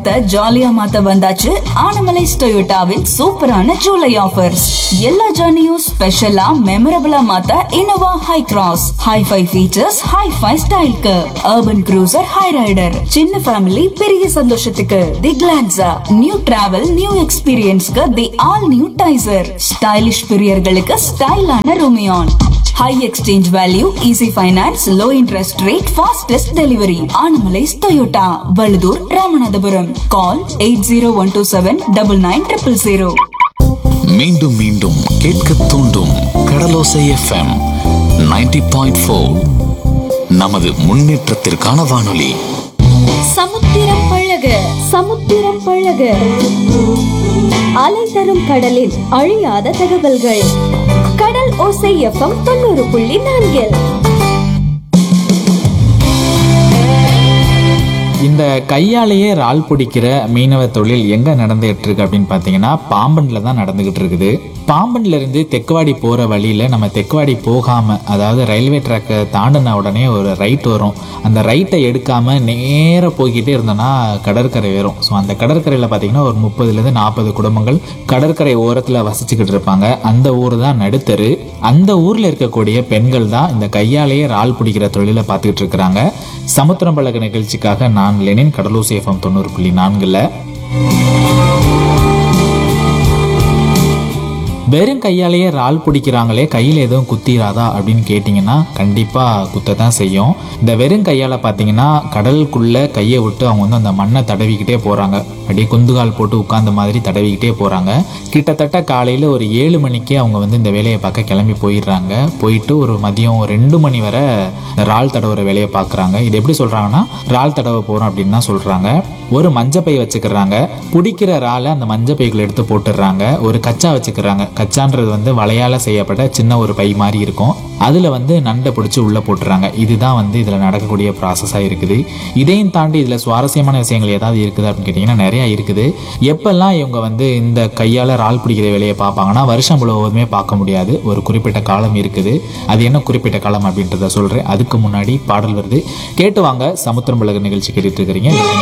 சம்மர்த்த ஜாலியா மாத்த வந்தாச்சு ஆனமலைஸ் டொயோட்டாவின் சூப்பரான ஜூலை ஆஃபர்ஸ் எல்லா ஜர்னியும் ஸ்பெஷலா மெமரபிளா மாத்த Innova Hycross hi fi features hi fi ஸ்டைலுக்கு அர்பன் க்ரூசர் ஹை ரைடர் சின்ன ஃபேமிலி பெரிய சந்தோஷத்துக்கு the Glanza new travel new எக்ஸ்பீரியன்ஸ்க்கு the all new Taisor stylish பிரியர்களுக்கு ஸ்டைலான Rumion high exchange value easy finance low interest rate fastest delivery Anamallais Toyota Vazhudhur Ramanathapuram call eight zero one two seven double nine triple zero மீண்டும் மீண்டும் கேட்க தூண்டும் கடலோசை FM 90.4 point four நமது முன்னேற்றத்திற்கான வானொலி சமுத்திரம் பழக சமுத்திரம் பழக அலை தரும் கடலில் அழியாத தகவல்கள் கடல் ஓசை எஃப்எம் தொண்ணூறு புள்ளி நான்கில் இந்த கையாலேயே இறால் பிடிக்கிற மீனவ தொழில் எங்க நடந்துகிட்டு இருக்கு அப்படின்னு பார்த்தீங்கன்னா பாம்பன்ல தான் நடந்துகிட்டு இருக்குது பாம்பன்ல இருந்து தெக்குவாடி போற வழியில நம்ம தெக்குவாடி போகாம அதாவது ரயில்வே ட்ராக்கை தாண்டின உடனே ஒரு ரைட் வரும் அந்த ரைட்டை எடுக்காம நேர போய்கிட்டே இருந்தோம்னா கடற்கரை வரும் ஸோ அந்த கடற்கரையில் பார்த்தீங்கன்னா ஒரு முப்பதுலேருந்து நாற்பது குடும்பங்கள் கடற்கரை ஓரத்தில் வசிச்சுக்கிட்டு இருப்பாங்க அந்த ஊர் தான் நடுத்தரு அந்த ஊரில் இருக்கக்கூடிய பெண்கள் தான் இந்த கையாலேயே இறால் பிடிக்கிற தொழிலை பார்த்துக்கிட்டு இருக்கிறாங்க சமுத்திரம் பழக நிகழ்ச்சிக்காக நான் லெனின் கடலூர் சேஃபம் தொண்ணூறு புள்ளி நான்கில் வெறும் கையாலேயே இறால் பிடிக்கிறாங்களே கையில் எதுவும் குத்திராதா அப்படின்னு கேட்டிங்கன்னா கண்டிப்பாக குத்த தான் செய்யும் இந்த வெறும் கையால் பார்த்தீங்கன்னா கடலுக்குள்ளே கையை விட்டு அவங்க வந்து அந்த மண்ணை தடவிக்கிட்டே போகிறாங்க அப்படியே குந்துகால் போட்டு உட்கார்ந்த மாதிரி தடவிக்கிட்டே போகிறாங்க கிட்டத்தட்ட காலையில் ஒரு ஏழு மணிக்கே அவங்க வந்து இந்த வேலையை பார்க்க கிளம்பி போயிடுறாங்க போயிட்டு ஒரு மதியம் ஒரு ரெண்டு மணி வரை இந்த இறால் தடவுற வேலையை பார்க்குறாங்க இது எப்படி சொல்கிறாங்கன்னா இறால் தடவை போகிறோம் அப்படின்னு தான் சொல்கிறாங்க ஒரு மஞ்சப்பை வச்சுக்கிறாங்க பிடிக்கிற இறாலை அந்த மஞ்சப்பைக்குள்ள எடுத்து போட்டுடுறாங்க ஒரு கச்சா வச்சுக்கிறாங்க கச்சான்றது வந்து வலையால் செய்யப்பட்ட சின்ன ஒரு பை மாதிரி இருக்கும் அதில் வந்து நண்டை பிடிச்சி உள்ளே போட்டுறாங்க இதுதான் வந்து இதில் நடக்கக்கூடிய ப்ராசஸாக இருக்குது இதையும் தாண்டி இதில் சுவாரஸ்யமான விஷயங்கள் ஏதாவது இருக்குது அப்படின்னு கேட்டிங்கன்னா நிறையா இருக்குது எப்பெல்லாம் இவங்க வந்து இந்த கையால் இறால் பிடிக்கிற வேலையை பார்ப்பாங்கன்னா வருஷம் முழுவதுமே பார்க்க முடியாது ஒரு குறிப்பிட்ட காலம் இருக்குது அது என்ன குறிப்பிட்ட காலம் அப்படின்றத சொல்கிறேன் அதுக்கு முன்னாடி பாடல் வருது கேட்டு வாங்க சமுத்திரம் பழக நிகழ்ச்சி கேட்டுட்டு இருக்கிறீங்க